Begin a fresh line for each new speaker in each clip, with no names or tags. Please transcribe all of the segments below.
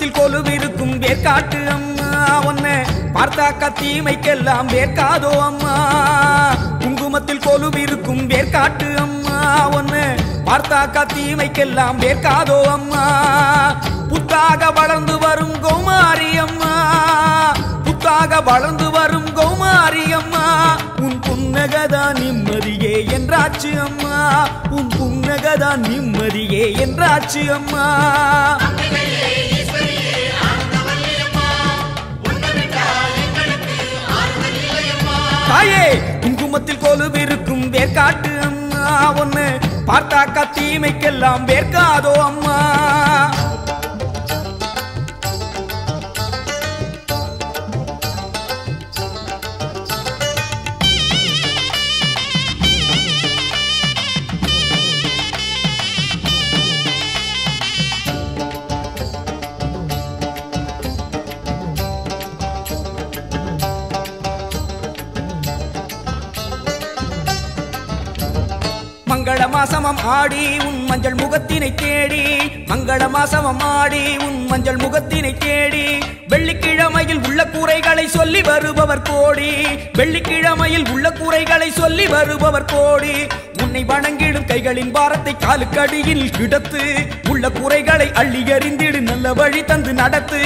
குங்குமத்தில் கொலுவிருக்கும் வேர்க்காட்டு அம்மா உன்னை பார்த்தாக்கா தீமைக்கெல்லாம் வேர்க்காதோ அம்மா குங்குமத்தில் கொலுவிருக்கும் வேர்க்காட்டு அம்மா உன்னை பார்த்தாக்கா தீமைக்கெல்லாம் வேர்க்காதோ அம்மா புத்தாக வளர்ந்து வரும் கௌமாரி அம்மா புத்தாக வளர்ந்து வரும் கௌமாரி அம்மா உன் புன்னகதான் நிம்மதியே என்றாச்சு அம்மா உன் புன்னகதான் நிம்மதியே என்றாச்சு அம்மா தாயே குங்குமத்தில் கொலுவிருக்கும் வேர்க்காட்டு அம்மா ஒன்னு பார்த்தாக்கா தீமைக்கெல்லாம் வேர்க்காதோ அம்மா மங்கள மாசமம் ஆடி உன் மஞ்சள் முகத்தினை தேடி மங்கள மாசமம் ஆடி உன் மஞ்சள் முகத்தினை தேடி வெள்ளிக்கிழமையில் உள்ள கூரைகளை சொல்லி வருபவர் கோடி வெள்ளிக்கிழமையில் உள்ள கூரைகளை சொல்லி வருபவர் கோடி உன்னை வணங்கிடும் கைகளின் பாரத்தை காலுக்கடியில் கிடத்து உள்ள குறைகளை அள்ளி எறிந்திடு நல்ல வழி தந்து நடத்து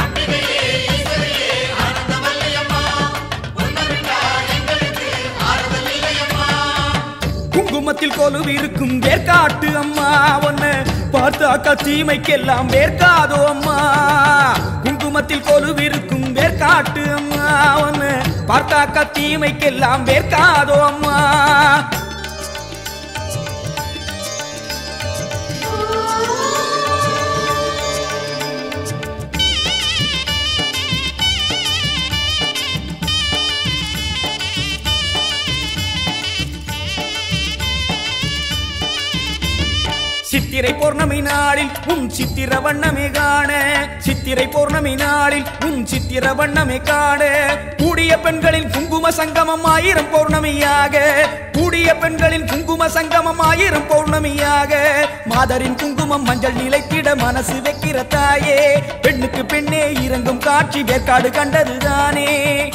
குங்குமத்தில் கொலுவிருக்கும் வேர்க்காட்டு அம்மா ஒன்னு பார்த்தாக்கா தீமைக்கெல்லாம் வேர்க்காதோ அம்மா குங்குமத்தில் கொலுவிருக்கும் வேர்க்காட்டு அம்மா ஒன்னு பார்த்தாக்கா தீமைக்கெல்லாம் வேர்க்காதோ அம்மா சித்திரை பௌர்ணமி நாளில் உன் சித்திர வண்ணமே காண சித்திரை பௌர்ணமி நாளில் உன் சித்திர வண்ணமே காண கூடிய பெண்களின் குங்கும சங்கமம் ஆயிரம் பௌர்ணமியாக கூடிய பெண்களின் குங்கும சங்கமம் ஆயிரம் பௌர்ணமியாக மாதரின் குங்குமம் மஞ்சள் நிலைத்திட மனசு வைக்கிற தாயே பெண்ணுக்கு பெண்ணே இறங்கும் காட்சி வேற்காடு கண்டதுதானே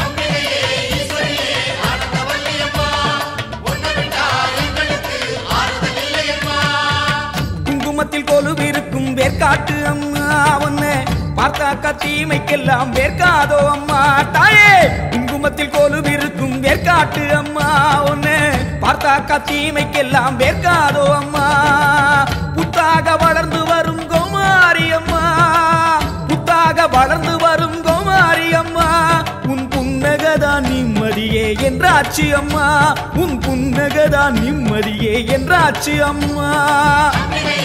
குங்குமத்தில் கொலுவிருக்கும் வேர்க்காட்டு அம்மா ஒன்னு பார்த்தாக்கா தீமைக்கெல்லாம் வேர்க்காதோ அம்மா தாயே குங்குமத்தில் கொலுவிருக்கும் வேர்க்காட்டு அம்மா ஒன்னு பார்த்தாக்கா தீமைக்கெல்லாம் வேர்க்காதோ அம்மா புத்தாக வளர்ந்து வரும் கௌமாரி அம்மா புத்தாக வளர்ந்து வரும் கௌமாரி அம்மா உன் புன்னகதான் நிம்மதியே என்றாச்சு அம்மா உன் புன்னகதான் நிம்மதியே என்றாச்சு அம்மா
அம்பிகை